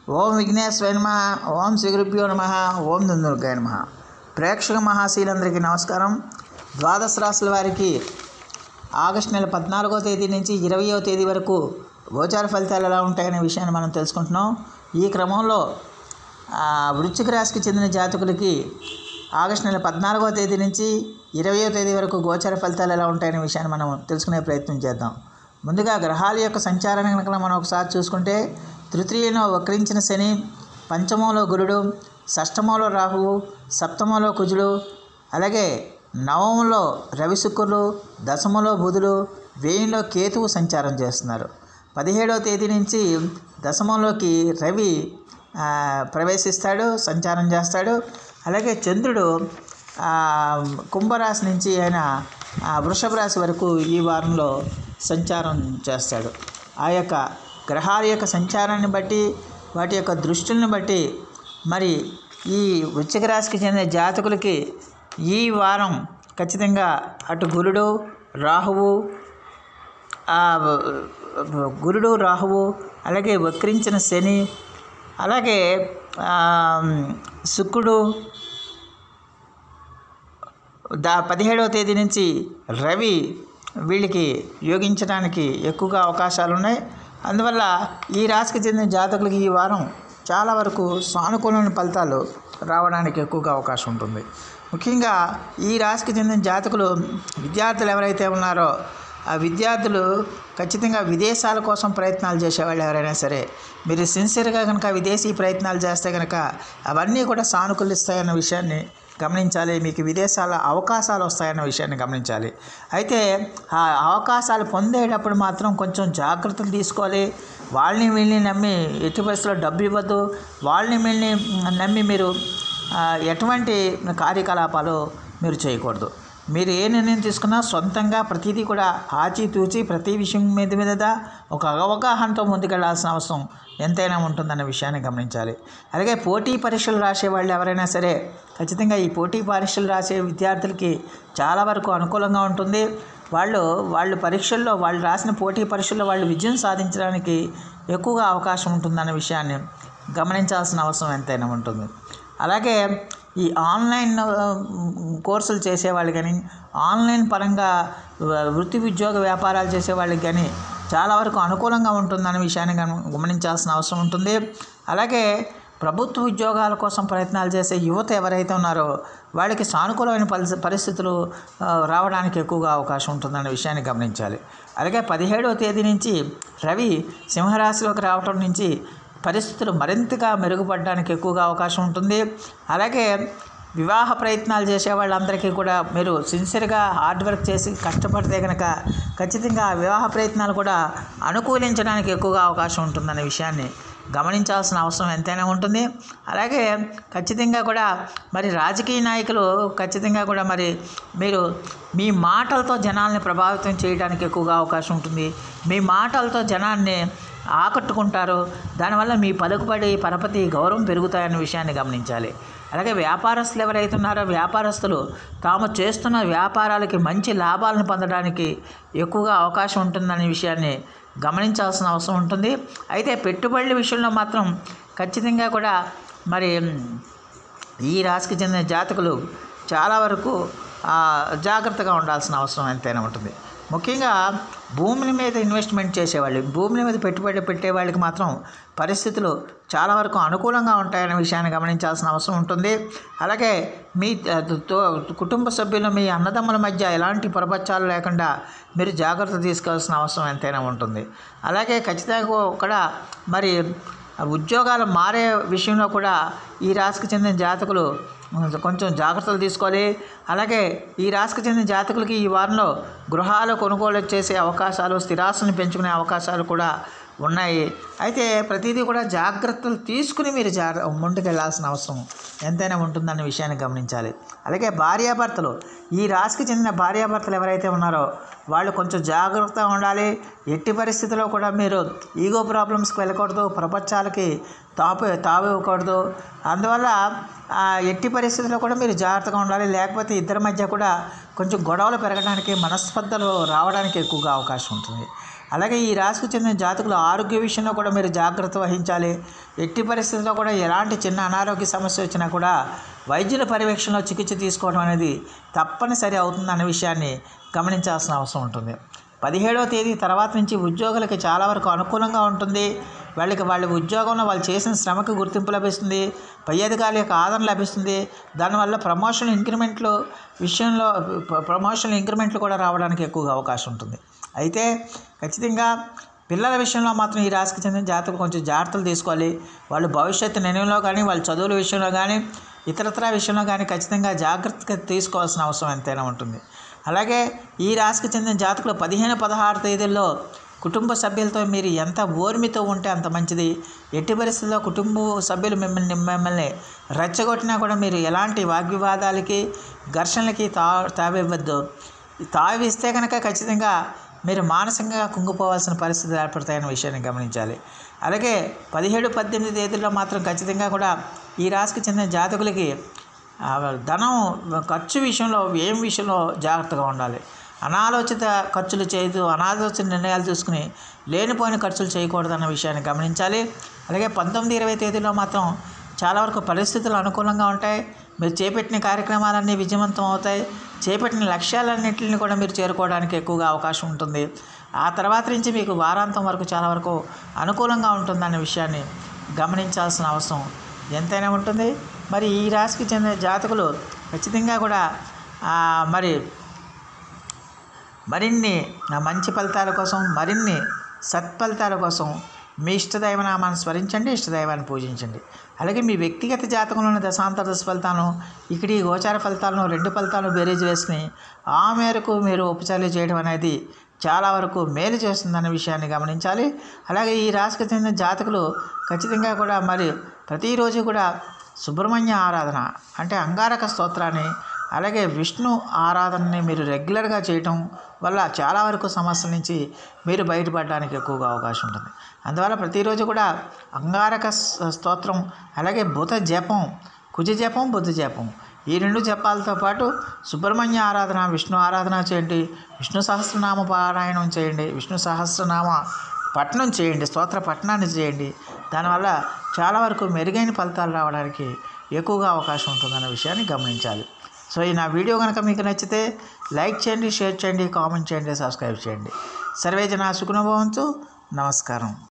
ఓం విఘ్నేశ్వర నమ ఓం శ్రీగురుభ్యో నమ ఓం దుందుర్గాయ నమ ప్రేక్షక మహాశీలందరికీ నమస్కారం ద్వాదశ రాశుల వారికి ఆగస్టు నెల పద్నాలుగో తేదీ నుంచి ఇరవయో తేదీ వరకు గోచార ఫలితాలు ఎలా ఉంటాయనే విషయాన్ని మనం తెలుసుకుంటున్నాం ఈ క్రమంలో ఆ, వృశ్చిక రాశికి చెందిన జాతకులకి ఆగస్టు నెల పద్నాలుగో తేదీ నుంచి ఇరవయో తేదీ వరకు గోచార ఫలితాలు ఎలా ఉంటాయనే విషయాన్ని మనం తెలుసుకునే ప్రయత్నం చేద్దాం ముందుగా గ్రహాల యొక్క సంచారాన్ని కనుక మనం ఒకసారి చూసుకుంటే తృతీయంలో వక్రించిన శని పంచమంలో గురుడు షష్టమంలో రాహువు సప్తమంలో కుజుడు అలాగే నవమంలో రవి శుక్రులు దశమంలో బుధుడు వేయంలో కేతువు సంచారం చేస్తున్నారు పదిహేడవ తేదీ నుంచి దశమంలోకి రవి ఆ, ప్రవేశిస్తాడు సంచారం చేస్తాడు అలాగే చంద్రుడు ఆ, కుంభరాశి నుంచి ఆయన ఆ, వృషభ రాశి వరకు ఈ వారంలో సంచారం చేస్తాడు ఆ యొక్క గ్రహాల యొక్క సంచారాన్ని బట్టి వాటి యొక్క దృష్టిని బట్టి మరి ఈ వృశ్చిక రాశికి చెందిన జాతకులకి ఈ వారం ఖచ్చితంగా అటు గురుడు రాహువు ఆ గురుడు రాహువు అలాగే వక్రించిన శని అలాగే ఆ, శుక్రుడు దా పదిహేడవ తేదీ నుంచి రవి వీళ్ళకి యోగించడానికి ఎక్కువగా అవకాశాలు ఉన్నాయి అందువల్ల ఈ రాశికి చెందిన జాతకులకి ఈ వారం చాలా వరకు సానుకూలమైన ఫలితాలు రావడానికి ఎక్కువగా అవకాశం ఉంటుంది ముఖ్యంగా ఈ రాశికి చెందిన జాతకులు విద్యార్థులు ఎవరైతే ఉన్నారో ఆ విద్యార్థులు ఖచ్చితంగా విదేశాల కోసం ప్రయత్నాలు చేసేవాళ్ళు ఎవరైనా సరే మీరు సిన్సియర్గా కనుక విదేశీ ప్రయత్నాలు చేస్తే కనుక అవన్నీ కూడా సానుకూలిస్తాయన్న విషయాన్ని గమనించాలి మీకు విదేశాల అవకాశాలు వస్తాయన్న విషయాన్ని గమనించాలి అయితే ఆ అవకాశాలు పొందేటప్పుడు మాత్రం కొంచెం జాగ్రత్తలు తీసుకోవాలి వాళ్ళని వీళ్ళని నమ్మి ఎట్టి పరిస్థితుల్లో డబ్బు ఇవ్వద్దు వాళ్ళని వీళ్ళని నమ్మి మీరు ఆ, ఎటువంటి కార్యకలాపాలు మీరు చేయకూడదు మీరు ఏ నిర్ణయం తీసుకున్నా సొంతంగా ప్రతిదీ కూడా ఆచితూచి ప్రతి విషయం మీద మీద ఒక అవగాహనతో ముందుకెళ్లాల్సిన అవసరం ఎంతైనా ఉంటుందన్న విషయాన్ని గమనించాలి అలాగే పోటీ పరీక్షలు రాసే వాళ్ళు ఎవరైనా సరే ఖచ్చితంగా ఈ పోటీ పరీక్షలు రాసే విద్యార్థులకి చాలా వరకు అనుకూలంగా ఉంటుంది వాళ్ళు వాళ్ళు పరీక్షల్లో వాళ్ళు రాసిన పోటీ పరీక్షల్లో వాళ్ళు విజయం సాధించడానికి ఎక్కువగా అవకాశం ఉంటుందన్న విషయాన్ని గమనించాల్సిన అవసరం ఎంతైనా ఉంటుంది అలాగే ఈ ఆన్లైన్ ఆ, కోర్సులు చేసేవాళ్ళు కానీ ఆన్లైన్ పరంగా వ- వృత్తి ఉద్యోగ వ్యాపారాలు చేసే వాళ్ళకి కానీ చాలా వరకు అనుకూలంగా ఉంటుందనే విషయాన్ని గమ- గమనించాల్సిన అవసరం ఉంటుంది అలాగే ప్రభుత్వ ఉద్యోగాల కోసం ప్రయత్నాలు చేసే యువత ఎవరైతే ఉన్నారో వాళ్ళకి సానుకూలమైన పరిస్థి- పరిస్థితులు ఆ, రావడానికి ఎక్కువగా అవకాశం ఉంటుందనే విషయాన్ని గమనించాలి అలాగే పదిహేడవ తేదీ నుంచి రవి సింహరాశిలోకి రావటం నుంచి పరిస్థితులు మరింతగా మెరుగుపడడానికి ఎక్కువగా అవకాశం ఉంటుంది అలాగే వివాహ ప్రయత్నాలు చేసే వాళ్ళందరికీ కూడా మీరు సిన్సియర్గా హార్డ్ వర్క్ చేసి కష్టపడితే కనుక ఖచ్చితంగా ఆ వివాహ ప్రయత్నాలు కూడా అనుకూలించడానికి ఎక్కువగా అవకాశం ఉంటుందనే విషయాన్ని గమనించాల్సిన అవసరం ఎంతైనా ఉంటుంది అలాగే ఖచ్చితంగా కూడా మరి రాజకీయ నాయకులు ఖచ్చితంగా కూడా మరి మీరు మీ మాటలతో జనాల్ని ప్రభావితం చేయడానికి ఎక్కువగా అవకాశం ఉంటుంది మీ మాటలతో జనాన్ని ఆకట్టుకుంటారు దానివల్ల మీ పలుకుబడి పరపతి గౌరవం పెరుగుతాయన్న విషయాన్ని గమనించాలి అలాగే వ్యాపారస్తులు ఎవరైతే ఉన్నారో వ్యాపారస్తులు తాము చేస్తున్న వ్యాపారాలకి మంచి లాభాలను పొందడానికి ఎక్కువగా అవకాశం ఉంటుందనే విషయాన్ని గమనించాల్సిన అవసరం ఉంటుంది అయితే పెట్టుబడుల విషయంలో మాత్రం ఖచ్చితంగా కూడా మరి ఈ రాశికి చెందిన జాతకులు చాలా వరకు ఆ, జాగ్రత్తగా ఉండాల్సిన అవసరం ఎంతైనా ఉంటుంది ముఖ్యంగా భూమిని మీద ఇన్వెస్ట్మెంట్ చేసేవాళ్ళు భూమిని మీద పెట్టుబడి పెట్టే వాళ్ళకి మాత్రం పరిస్థితులు చాలా వరకు అనుకూలంగా ఉంటాయనే విషయాన్ని గమనించాల్సిన అవసరం ఉంటుంది అలాగే మీ ఆ, తో- కుటుంబ సభ్యులు మీ అన్నదమ్ముల మధ్య ఎలాంటి పొరపచ్చాలు లేకుండా మీరు జాగ్రత్త తీసుకోవాల్సిన అవసరం ఎంతైనా ఉంటుంది అలాగే ఖచ్చితంగా కూడా మరి ఆ ఉద్యోగాలు మారే విషయంలో కూడా ఈ రాశికి చెందిన జాతకులు కొంచెం జాగ్రత్తలు తీసుకోవాలి అలాగే ఈ రాశికి చెందిన జాతకులకి ఈ వారంలో గృహాలు కొనుగోలు చేసే అవకాశాలు స్థిరాస్తులను పెంచుకునే అవకాశాలు కూడా ఉన్నాయి అయితే ప్రతిదీ కూడా జాగ్రత్తలు తీసుకుని మీరు జా ముందుకెళ్లాల్సిన అవసరం ఎంతైనా ఉంటుందన్న విషయాన్ని గమనించాలి అలాగే భార్యాభర్తలు ఈ రాశికి చెందిన భార్యాభర్తలు ఎవరైతే ఉన్నారో వాళ్ళు కొంచెం జాగ్రత్తగా ఉండాలి ఎట్టి పరిస్థితుల్లో కూడా మీరు ఈగో ప్రాబ్లమ్స్కి వెళ్ళకూడదు ప్రపంచాలకి తాపు తావివ్వకూడదు అందువల్ల ఆ, ఎట్టి పరిస్థితుల్లో కూడా మీరు జాగ్రత్తగా ఉండాలి లేకపోతే ఇద్దరి మధ్య కూడా కొంచెం గొడవలు పెరగడానికి మనస్పర్ధలు రావడానికి ఎక్కువగా అవకాశం ఉంటుంది అలాగే ఈ రాశికి చెందిన జాతకులు ఆరోగ్య విషయంలో కూడా మీరు జాగ్రత్త వహించాలి ఎట్టి పరిస్థితుల్లో కూడా ఎలాంటి చిన్న అనారోగ్య సమస్య వచ్చినా కూడా వైద్యుల పర్యవేక్షణలో చికిత్స తీసుకోవడం అనేది తప్పనిసరి అవుతుందన్న విషయాన్ని గమనించాల్సిన అవసరం ఉంటుంది పదిహేడవ తేదీ తర్వాత నుంచి ఉద్యోగులకి చాలా వరకు అనుకూలంగా ఉంటుంది వాళ్ళకి వాళ్ళ ఉద్యోగంలో వాళ్ళు చేసిన శ్రమకు గుర్తింపు లభిస్తుంది పై అధికారుల యొక్క ఆదరణ లభిస్తుంది దానివల్ల ప్రమోషన్ ఇంక్రిమెంట్లు విషయంలో ప్ర- ప్రమోషన్ ఇంక్రిమెంట్లు కూడా రావడానికి ఎక్కువగా అవకాశం ఉంటుంది అయితే ఖచ్చితంగా పిల్లల విషయంలో మాత్రం ఈ రాశికి చెందిన జాతకులు కొంచెం జాగ్రత్తలు తీసుకోవాలి వాళ్ళు భవిష్యత్తు నిర్ణయంలో కానీ వాళ్ళ చదువుల విషయంలో కానీ ఇతరత్ర విషయంలో కానీ ఖచ్చితంగా జాగ్రత్తగా తీసుకోవాల్సిన అవసరం ఎంతైనా ఉంటుంది అలాగే ఈ రాశికి చెందిన జాతకులు పదిహేను పదహారు తేదీల్లో కుటుంబ సభ్యులతో మీరు ఎంత ఓర్మితో ఉంటే అంత మంచిది ఎట్టి పరిస్థితుల్లో కుటుంబ సభ్యులు మిమ్మల్ని మిమ్మల్ని రెచ్చగొట్టినా కూడా మీరు ఎలాంటి వాగ్వివాదాలకి ఘర్షణలకి తా తావివ్వద్దు తావిస్తే కనుక ఖచ్చితంగా మీరు మానసికంగా కుంగిపోవాల్సిన పరిస్థితులు ఏర్పడతాయన్న విషయాన్ని గమనించాలి అలాగే పదిహేడు పద్దెనిమిది తేదీల్లో మాత్రం ఖచ్చితంగా కూడా ఈ రాశికి చెందిన జాతకులకి ఆ, ధనం ఖర్చు విషయంలో ఏం విషయంలో జాగ్రత్తగా ఉండాలి అనాలోచిత ఖర్చులు చేయదు అనాలోచిత నిర్ణయాలు తీసుకుని లేనిపోయిన ఖర్చులు చేయకూడదన్న విషయాన్ని గమనించాలి అలాగే పంతొమ్మిది ఇరవై తేదీలో మాత్రం చాలా వరకు పరిస్థితులు అనుకూలంగా ఉంటాయి మీరు చేపట్టిన కార్యక్రమాలన్నీ విజయవంతం అవుతాయి చేపట్టిన లక్ష్యాలన్నింటిని కూడా మీరు చేరుకోవడానికి ఎక్కువగా అవకాశం ఉంటుంది ఆ తర్వాత నుంచి మీకు వారాంతం వరకు చాలా వరకు అనుకూలంగా ఉంటుందన్న విషయాన్ని గమనించాల్సిన అవసరం ఎంతైనా ఉంటుంది మరి ఈ రాశికి చెందిన జాతకులు ఖచ్చితంగా కూడా ఆ, మరి మరిన్ని ఆ మంచి ఫలితాల కోసం మరిన్ని సత్ఫలితాల కోసం మీ ఇష్టదైవ నామాన్ని స్మరించండి ఇష్టదైవాన్ని పూజించండి అలాగే మీ వ్యక్తిగత జాతకంలోని దశాంతర దశ ఫలితాలను ఇక్కడ ఈ గోచార ఫలితాలను రెండు ఫలితాలను బేరీజ్ వేసుకుని ఆ మేరకు మీరు ఉపచారాలు చేయడం అనేది చాలా వరకు మేలు చేస్తుందన్న విషయాన్ని గమనించాలి అలాగే ఈ రాశికి చెందిన జాతకులు ఖచ్చితంగా కూడా మరి ప్రతిరోజు కూడా సుబ్రహ్మణ్య ఆరాధన అంటే అంగారక స్తోత్రాన్ని అలాగే విష్ణు ఆరాధనని మీరు రెగ్యులర్గా చేయటం వల్ల చాలా వరకు సమస్యల నుంచి మీరు బయటపడడానికి ఎక్కువగా అవకాశం ఉంటుంది అందువల్ల ప్రతిరోజు కూడా అంగారక స- స్తోత్రం అలాగే బుధ జపం కుజ జపం బుధ జపం ఈ రెండు జపాలతో పాటు సుబ్రహ్మణ్య ఆరాధన విష్ణు ఆరాధన చేయండి విష్ణు సహస్రనామ పారాయణం చేయండి విష్ణు సహస్రనామ పఠనం చేయండి స్తోత్ర పఠనాన్ని చేయండి దానివల్ల చాలా వరకు మెరుగైన ఫలితాలు రావడానికి ఎక్కువగా అవకాశం ఉంటుందన్న విషయాన్ని గమనించాలి సో ఈ నా వీడియో కనుక మీకు నచ్చితే లైక్ చేయండి షేర్ చేయండి కామెంట్ చేయండి సబ్స్క్రైబ్ చేయండి సర్వే జన సుఖనుభవంతు నమస్కారం